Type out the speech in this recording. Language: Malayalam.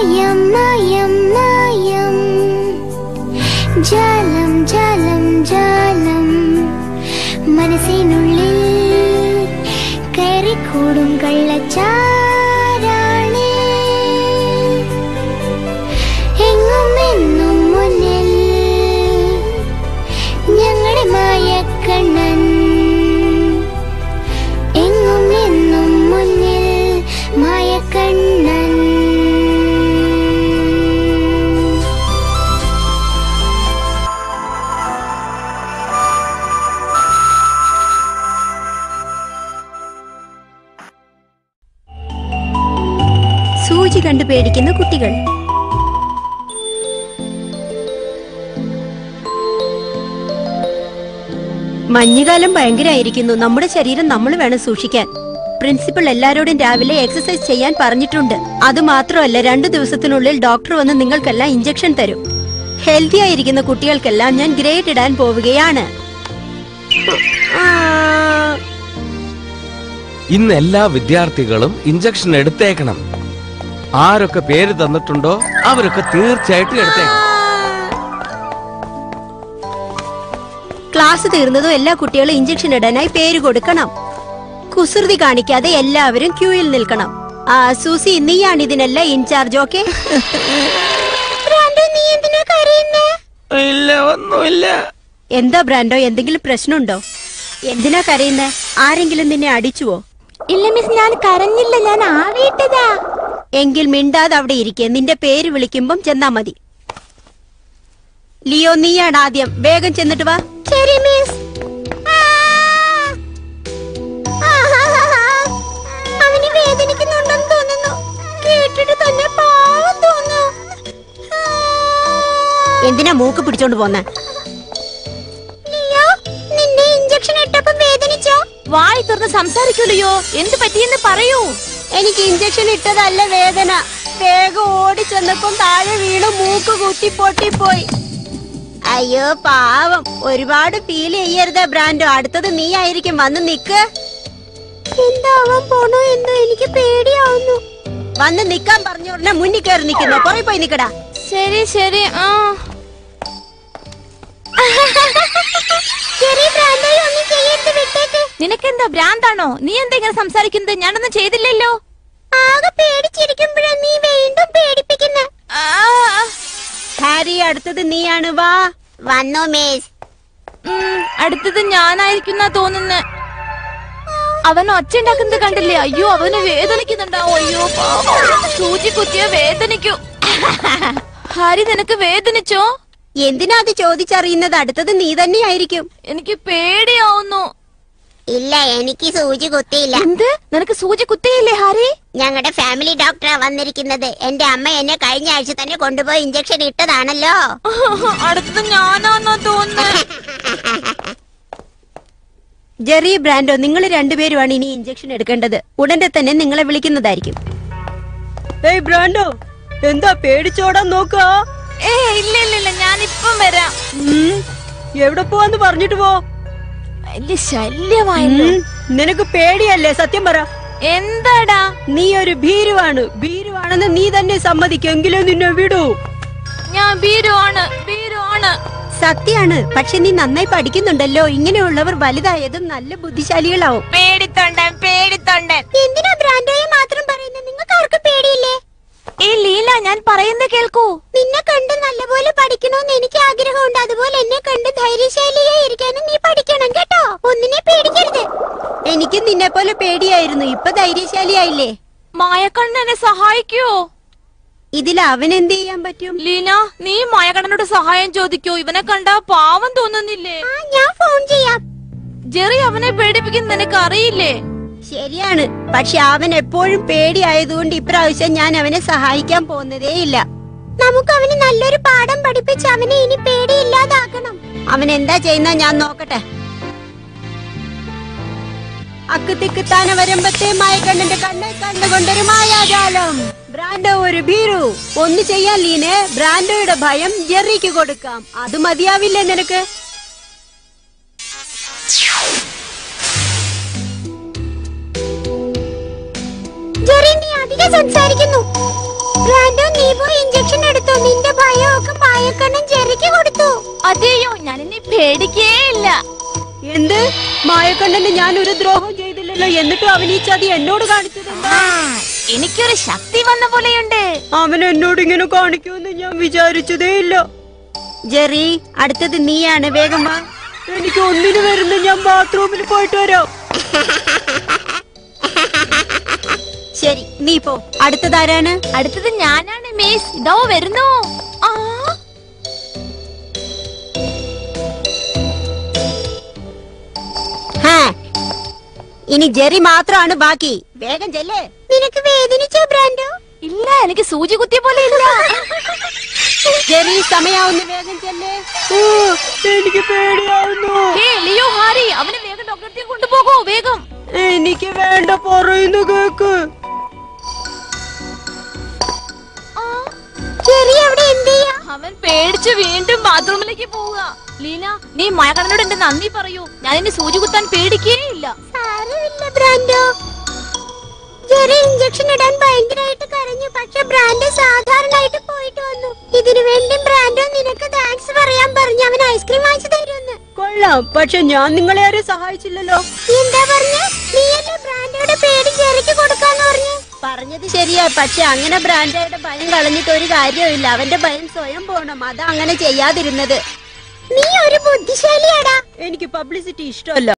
മായം മായം മായം ജാലം ജാലം ജാലം മനസ്സിനുള്ളിൽ കയറിക്കൂടും കള്ളച്ചാരാണേ എങ്ങും എന്നും മുന്നിൽ ഞങ്ങളുടെ മായക്കണ്ണൻ എങ്ങും എന്നും മുന്നിൽ മായക്കണ്ണൻ സൂചി കണ്ടു പേടിക്കുന്ന കുട്ടികൾ മഞ്ഞുകാലം ഭയങ്കരമായിരിക്കുന്നു നമ്മുടെ ശരീരം നമ്മൾ വേണം സൂക്ഷിക്കാൻ പ്രിൻസിപ്പൽ എല്ലാരോടും രാവിലെ എക്സസൈസ് ചെയ്യാൻ പറഞ്ഞിട്ടുണ്ട് അത് മാത്രമല്ല രണ്ടു ദിവസത്തിനുള്ളിൽ ഡോക്ടർ വന്ന് നിങ്ങൾക്കെല്ലാം ഇഞ്ചക്ഷൻ തരും ഹെൽത്തി ആയിരിക്കുന്ന കുട്ടികൾക്കെല്ലാം ഞാൻ ഗ്രേഡ് ഇടാൻ പോവുകയാണ് ആ, ഇന്ന് എല്ലാ വിദ്യാർത്ഥികളും ഇഞ്ചക്ഷൻ എടുത്തേക്കണം ആരൊക്കെ പേര് തന്നിട്ടുണ്ടോ അവരൊക്കെ തീർച്ചയായിട്ടും എടുത്തേക്കണം ക്ലാസ് തീർന്നതും എല്ലാ കുട്ടികളും ഇഞ്ചക്ഷൻ ഇടാനായി പേര് കൊടുക്കണം കുസൃതി കാണിക്കാതെ എല്ലാവരും ക്യൂയിൽ നിൽക്കണം ആ സൂസി നീയാണ് ഇതിനെല്ലാം ഇൻചാർജ് ഓക്കെ നീ എന്തിനാ കരയുന്നേ ഇല്ല ഒന്നുമില്ല എന്താ ബ്രാൻഡോ എന്തെങ്കിലും പ്രശ്നമുണ്ടോ എന്തിനാ കരയുന്നേ ആരെങ്കിലും നിന്നെ അടിച്ചുവോ ഇല്ല മിസ് ഞാൻ കരഞ്ഞില്ല ഞാൻ ആവിയിട്ടതാ എങ്കിൽ മിണ്ടാതെ അവിടെ ഇരിക്കെ നിന്റെ പേര് വിളിക്കുമ്പം ചെന്നാ മതി ലിയോ നീയാണ് ആദ്യം വേഗം ചെന്നിട്ട് വാ ശരി മിസ് അവന് വേദനിക്കുന്നുണ്ടെന്ന് തോന്നുന്നു കേട്ടിട്ട് തന്നെ പാവം തോന്നുന്നു എന്തിനാ മൂക്ക് പിടിച്ചോണ്ട് പോന്നെ ലിയോ നിന്നെ ഇഞ്ചക്ഷൻ ഇട്ടപ്പം വേദനിച്ചോ വായി തുറന്ന് സംസാരിക്കൂലയോ എന്ത് പറ്റിയെന്ന് പറയൂ എനിക്ക് ഇഞ്ചക്ഷൻ ഇട്ടതല്ല വേദന വേഗം ഓടി ചെന്നപ്പം താഴെ വീണ് മൂക്ക് കുത്തി പൊട്ടിപ്പോയി അയ്യോ പാവം ഒരുപാട് ഫീൽ ചെയ്യരുത് ബ്രാൻഡോ അടുത്തത് നീ ആയിരിക്കും വന്ന് നിക്ക് എന്താവാൻ പോണോ എന്ന് എനിക്ക് പേടിയാവുന്നു വന്ന് നിക്കാൻ പറഞ്ഞ ഉടനെ മുന്നിൽ കയറി നിൽക്കുന്നു പുറകെ പോയി നിക്കടാ ശരി ശരി ആ ചെറിയ ഭ്രാന്തായി ഒന്നും ചെയ്യരുത് വിട്ടേക്ക് നിനക്കെന്താ ഭ്രാന്താണോ നീ എന്താ ഇങ്ങനെ സംസാരിക്കുന്നത് ഞാനൊന്നും ചെയ്തില്ലല്ലോ ആകെ പേടിച്ചിരിക്കുമ്പോഴാ നീ വീണ്ടും പേടിപ്പിക്കുന്ന ആ, ഹാരി അടുത്തത് നീയാണ് വാ വന്നോ മേസ് ഉം, അടുത്തത് ഞാനായിരിക്കുന്ന തോന്നുന്നു അവൻ ഒച്ച ഉണ്ടാക്കുന്നത് കണ്ടില്ലേ അയ്യോ അവന് വേദനിക്കുന്നുണ്ടാവും അയ്യോ പാവം. സൂചി കുത്തിയ വേദനിക്കൂ ഹരി നിനക്ക് വേദനിച്ചോ എന്തിനാ അത് ചോദിച്ചറിയുന്നത് അടുത്തത് നീ തന്നെയായിരിക്കും എനിക്ക് പേടിയാവുന്നു ഇല്ല എനിക്ക് സൂചി കുത്തിയില്ല എന്ത് നിനക്ക് സൂചി കുത്തിയില്ലേ ഹരി ഞങ്ങളുടെ ഫാമിലി ഡോക്ടറാ വന്നിരിക്കുന്നത് എന്റെ അമ്മ എന്നെ കഴിഞ്ഞ ആഴ്ച തന്നെ കൊണ്ടുപോയി ഇഞ്ചക്ഷൻ ഇട്ടതാണല്ലോ അടുത്തത് ഞാനാന്നോ തോന്നുന്നു ജെറി ബ്രാൻഡോ നിങ്ങൾ രണ്ടുപേരുമാണ് ഇനി ഇഞ്ചക്ഷൻ എടുക്കേണ്ടത് ഉടനെ തന്നെ നിങ്ങളെ വിളിക്കുന്നതായിരിക്കും ഏയ് ബ്രാൻഡോ എന്താ പേടിച്ചോടാൻ നോക്കാ ഏ ഇല്ല ഇല്ല ഇല്ല ഞാൻ ഇപ്പം വരാം എവിടെ പോവാന്ന് പറഞ്ഞിട്ട് പോ വലിയ ശല്യമായല്ലോ ഉം, നിനക്ക് പേടിയല്ലേ സത്യം പറ എന്താടാ നീ ഒരു ഭീരുവാണ് ഭീരുവാണെന്ന് നീ തന്നെ സമ്മതിക്കെങ്കിലേ നിന്നെ വിടൂ ഞാൻ ഭീരുവാണ് ഭീരുവാണ് സത്യാണ് പക്ഷെ നീ നന്നായി പഠിക്കുന്നുണ്ടല്ലോ ഇങ്ങനെയുള്ളവർ വലുതായതും നല്ല ബുദ്ധിശാലികളാവും പേടിത്തൊണ്ടൻ പേടിത്തൊണ്ടൻ എന്തിനാ ബ്രാൻഡോയെ മാത്രം പറയുന്നത് നിങ്ങൾക്ക് ആർക്കും പേടിയില്ലേ ഏ ലീല ഞാൻ പറയുന്നത് കേൾക്കൂ നിന്നെ കണ്ട് നല്ലപോലെ പഠിക്കണമെന്ന് എനിക്ക് ആഗ്രഹമുണ്ട് അതുപോലെ എന്നെ കണ്ട് ധൈര്യശാലിയായി ഇരിക്കാനും നീ പഠിക്കണം കേട്ടോ ഒന്നിനെ പേടിക്കരുത് എനിക്ക് നിന്നെ പോലെ പേടിയായിരുന്നു ഇപ്പൊ ധൈര്യശാലിയായില്ലേ മായക്കണ്ണനെ സഹായിക്കുവോ ഇതിൽ അവൻ എന്ത് ചെയ്യാൻ പറ്റും ലീന നീ മായക്കണ്ണനോട് സഹായം ചോദിക്കോ ഇവനെ കണ്ട പാവം തോന്നുന്നില്ലേ ആ ഞാൻ ഫോൺ ചെയ്യാം ജെറി അവനെ പേടിപ്പിക്കുന്ന നിനക്ക് അറിയില്ലേ ശരിയാണ് പക്ഷെ അവൻ എപ്പോഴും പേടിയായതുകൊണ്ട് ഇപ്രാവശ്യം ഞാൻ അവനെ സഹായിക്കാൻ പോകുന്നതേ ഇല്ല നമുക്ക് അവന് നല്ലൊരു പാഠം പഠിപ്പിച്ച് അവനെ ഇനി പേടിയില്ലാതാക്കണം അവൻ എന്താ ചെയ്യുന്ന ഞാൻ നോക്കട്ടെ അക്കുത്തിക്കുത്താന വരുമ്പത്തെ മായക്കണ്ണന്റെ കണ്ണ് കണ്ടുകൊണ്ടൊരു മായാജാലം ബ്രാൻഡോ ഒരു ഭീരു ഒന്ന് ചെയ്യാൻ ലീനെ ബ്രാൻഡോയുടെ ഭയം ജെറിക്ക് കൊടുക്കാം അത് മതിയാവില്ലേ നിനക്ക് ജെറി നീ അധികം സംസാരിക്കുന്നു ബ്രാൻഡോ നീ പോയി ഇഞ്ചക്ഷൻ എടുത്തോ നിന്റെ ഭയമൊക്കെ മായക്കണ്ണൻ ചെറിക്ക് കൊടുത്തു അതെയോ ഞാൻ ഇനി പേടിക്കേ ഇല്ല എന്ത് മായക്കണ്ണന് ഞാൻ ഒരു ദ്രോഹം ചെയ്തില്ലല്ലോ എന്നിട്ടും അവൻ ഈ ചതി എന്നോട് കാണിച്ചത് ആ, എനിക്കൊരു ശക്തി വന്ന പോലെയുണ്ട് അവൻ എന്നോട് ഇങ്ങനെ കാണിക്കുമെന്ന് ഞാൻ വിചാരിച്ചതേ ഇല്ല ജെറി അടുത്തത് നീയാണ് വേഗം വാ എനിക്ക് ഒന്നിന് വരുന്ന ഞാൻ ബാത്റൂമിൽ പോയിട്ട് വരാം ശരി നീ പോ അടുത്തതാരാണ് അടുത്തത് ഞാനാണ് മിസ് ഇതോ വരുന്നു ആ ഹാ. ഇനി ജെറി മാത്രമാണ് ബാക്കി വേഗം ചെല്ലേ നിനക്ക് വേദനിച്ചോ ബ്രാൻഡോ ഇല്ല എനിക്ക് സൂചി കുത്തിയ പോലെ ഇല്ല ജെറി സമയാവുന്ന വേഗം ചെല്ലേ എനിക്ക് പേടിയാവുന്നു ഹേ ലിയോ ഹാരി അവനെ വേഗം ഡോക്ടറെ കൊണ്ടുപോകൂ വേഗം എനിക്ക് വേണ്ട പറയുന്നു കേക്ക് ആ, ചെറിയ അവിടെ എന്ത് ചെയ്യാ അവൻ പേടിച്ച് വീണ്ടും ബാത്റൂമിലേക്ക് പോവുക ലീല നീ മഴകടനോട് എന്റെ നന്ദി പറയൂ ഞാൻ എന്നെ സൂചി കുത്താൻ പേടിക്കേ ഇല്ല സാരമില്ല ബ്രാൻഡോ ജെറി ഇഞ്ചക്ഷൻ ഇടാൻ ഭയങ്കരമായിട്ട് കരഞ്ഞു പക്ഷെ ബ്രാൻഡോ സാധാരണയായിട്ട് പോയിട്ട് വന്നു ഇതിനു വേണ്ടി ബ്രാൻഡോ നിനക്ക് താങ്ക്സ് പറയാൻ പറഞ്ഞു അവൻ ഐസ്ക്രീം വാങ്ങിച്ചു തരുമെന്ന് കൊള്ളാം പക്ഷെ ഞാൻ നിങ്ങളെ ആരും സഹായിച്ചില്ലല്ലോ എന്താ പറഞ്ഞ നീയല്ലേ ബ്രാൻഡോയുടെ പേര് ജെറിക്ക് കൊടുക്കാന്ന് പറഞ്ഞു പറഞ്ഞത് ശരിയാ പക്ഷെ അങ്ങനെ ബ്രാൻഡയുടെ ഭയം കളഞ്ഞിട്ട് ഒരു കാര്യമില്ല അവന്റെ ഭയം സ്വയം പോണം അതാ അങ്ങനെ ചെയ്യാതിരുന്നത് നീ ഒരു ബുദ്ധിശാലിയാടാ എനിക്ക് പബ്ലിസിറ്റി ഇഷ്ടമല്ല